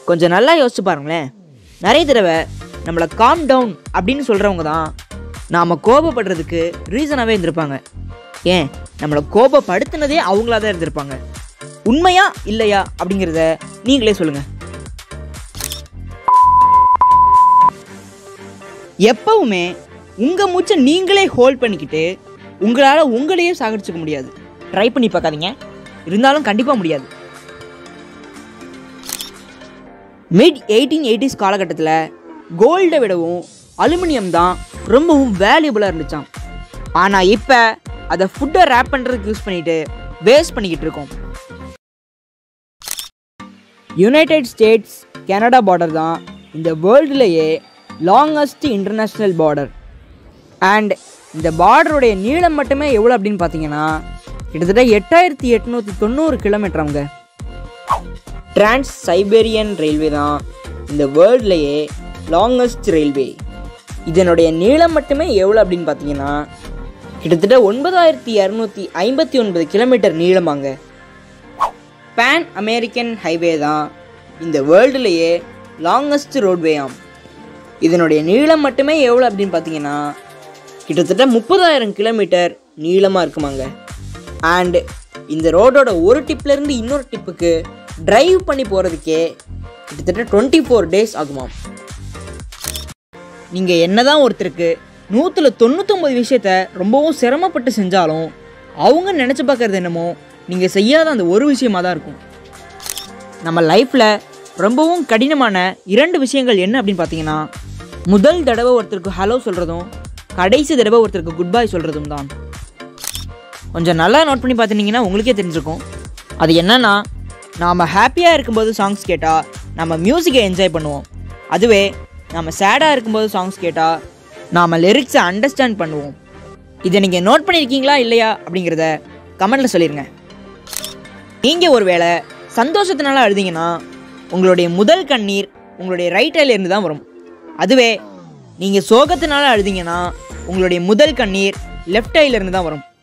கொஞ்சம் நல்லா யோசிச்சு பாருங்களேன் நிறைய தடவை நம்மளை காம் டவுன் அப்படின்னு சொல்கிறவங்க தான் நாம் கோபப்படுறதுக்கு ரீசனாகவே இருந்திருப்பாங்க ஏன் நம்மளை கோபப்படுத்தினதே அவங்களா தான் இருந்திருப்பாங்க உண்மையா இல்லையா அப்படிங்கிறத நீங்களே சொல்லுங்கள் எப்பவுமே உங்கள் மூச்சை நீங்களே ஹோல்ட் பண்ணிக்கிட்டு உங்களால் உங்களையே சாகடிச்சுக்க முடியாது ட்ரை பண்ணி பார்க்காதீங்க இருந்தாலும் கண்டிப்பாக முடியாது மிட் எயிட்டீன் எயிட்டிஸ் காலகட்டத்தில் கோல்டை விடவும் அலுமினியம் தான் ரொம்பவும் வேல்யூபுளாக இருந்துச்சாம் ஆனால் இப்போ அதை ஃபுட்டை ரேப் பண்ணுறதுக்கு யூஸ் பண்ணிட்டு வேஸ்ட் பண்ணிக்கிட்டு இருக்கோம் யுனைடெட் ஸ்டேட்ஸ் கனடா பார்டர் தான் இந்த வேர்ல்டுலேயே லாங்கஸ்ட் இன்டர்நேஷ்னல் பார்டர் அண்ட் இந்த பார்டருடைய நீளம் மட்டுமே எவ்வளோ அப்படின்னு பார்த்தீங்கன்னா கிட்டத்தட்ட எட்டாயிரத்தி எட்நூற்றி தொண்ணூறு கிலோமீட்டர் அவங்க டிரான்ஸ் சைபேரியன் ரயில்வே தான் இந்த வேர்ல்ட்லேயே லாங்கஸ்ட் ரயில்வே இதனுடைய நீளம் மட்டுமே எவ்வளோ அப்படின்னு பார்த்தீங்கன்னா கிட்டத்தட்ட ஒன்பதாயிரத்தி இரநூத்தி ஐம்பத்தி ஒன்பது கிலோமீட்டர் நீளமாங்க பேன் அமெரிக்கன் ஹைவே தான் இந்த வேர்ல்டுலேயே லாங்கஸ்ட் ரோட்வேயாம் இதனுடைய நீளம் மட்டுமே எவ்வளோ அப்படின்னு பார்த்தீங்கன்னா கிட்டத்தட்ட முப்பதாயிரம் கிலோமீட்டர் நீளமாக இருக்குமாங்க அண்ட் இந்த ரோடோட ஒரு டிப்லேருந்து இன்னொரு டிப்புக்கு டிரைவ் பண்ணி போகிறதுக்கே கிட்டத்தட்ட டுவெண்ட்டி ஃபோர் டேஸ் ஆகுமாம் நீங்கள் என்னதான் ஒருத்தருக்கு நூற்றில் தொண்ணூத்தொம்பது விஷயத்த ரொம்பவும் சிரமப்பட்டு செஞ்சாலும் அவங்க நினச்சி பார்க்கறது என்னமோ நீங்கள் செய்யாத அந்த ஒரு விஷயமாக தான் இருக்கும் நம்ம லைஃப்பில் ரொம்பவும் கடினமான இரண்டு விஷயங்கள் என்ன அப்படின்னு பார்த்தீங்கன்னா முதல் தடவை ஒருத்தருக்கு ஹலோ சொல்கிறதும் கடைசி தடவை ஒருத்தருக்கு குட் பை சொல்கிறதும் தான் கொஞ்சம் நல்லா நோட் பண்ணி பார்த்துட்டிங்கன்னா உங்களுக்கே தெரிஞ்சிருக்கும் அது என்னன்னா நாம் ஹாப்பியாக இருக்கும்போது சாங்ஸ் கேட்டால் நம்ம மியூசிக்கை என்ஜாய் பண்ணுவோம் அதுவே நம்ம சேடாக இருக்கும்போது சாங்ஸ் கேட்டால் நாம் லிரிக்ஸை அண்டர்ஸ்டாண்ட் பண்ணுவோம் இதை நீங்கள் நோட் பண்ணியிருக்கீங்களா இல்லையா அப்படிங்கிறத கமெண்டில் சொல்லிடுங்க நீங்கள் ஒருவேளை சந்தோஷத்தினால அழுதீங்கன்னா உங்களுடைய முதல் கண்ணீர் உங்களுடைய ரைட் ஐல இருந்து தான் வரும் அதுவே நீங்கள் சோகத்தினால அழுதீங்கன்னா உங்களுடைய முதல் கண்ணீர் லெஃப்ட் ஐல இருந்து தான் வரும்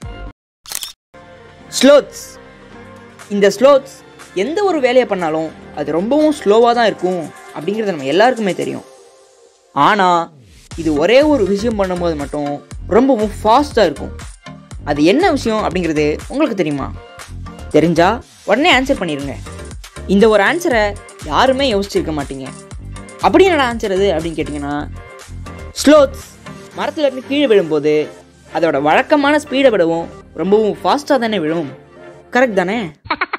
ஸ்லோத்ஸ் இந்த ஸ்லோத்ஸ் எந்த ஒரு வேலையை பண்ணாலும் அது ரொம்பவும் ஸ்லோவாக தான் இருக்கும் அப்படிங்கிறது நம்ம எல்லாருக்குமே தெரியும் ஆனால் இது ஒரே ஒரு விஷயம் பண்ணும்போது மட்டும் ரொம்பவும் ஃபாஸ்ட்டாக இருக்கும் அது என்ன விஷயம் அப்படிங்கிறது உங்களுக்கு தெரியுமா தெரிஞ்சா உடனே ஆன்சர் பண்ணிடுங்க இந்த ஒரு ஆன்சரை யாருமே யோசிச்சிருக்க மாட்டீங்க அப்படி என்னடா ஆன்சர் அது அப்படின்னு கேட்டிங்கன்னா ஸ்லோத்ஸ் மரத்துல இருந்து கீழே விழும்போது அதோட வழக்கமான ஸ்பீடை விடவும் ரொம்பவும் ஃபாஸ்ட்டாக தானே விழும் கரெக்ட் தானே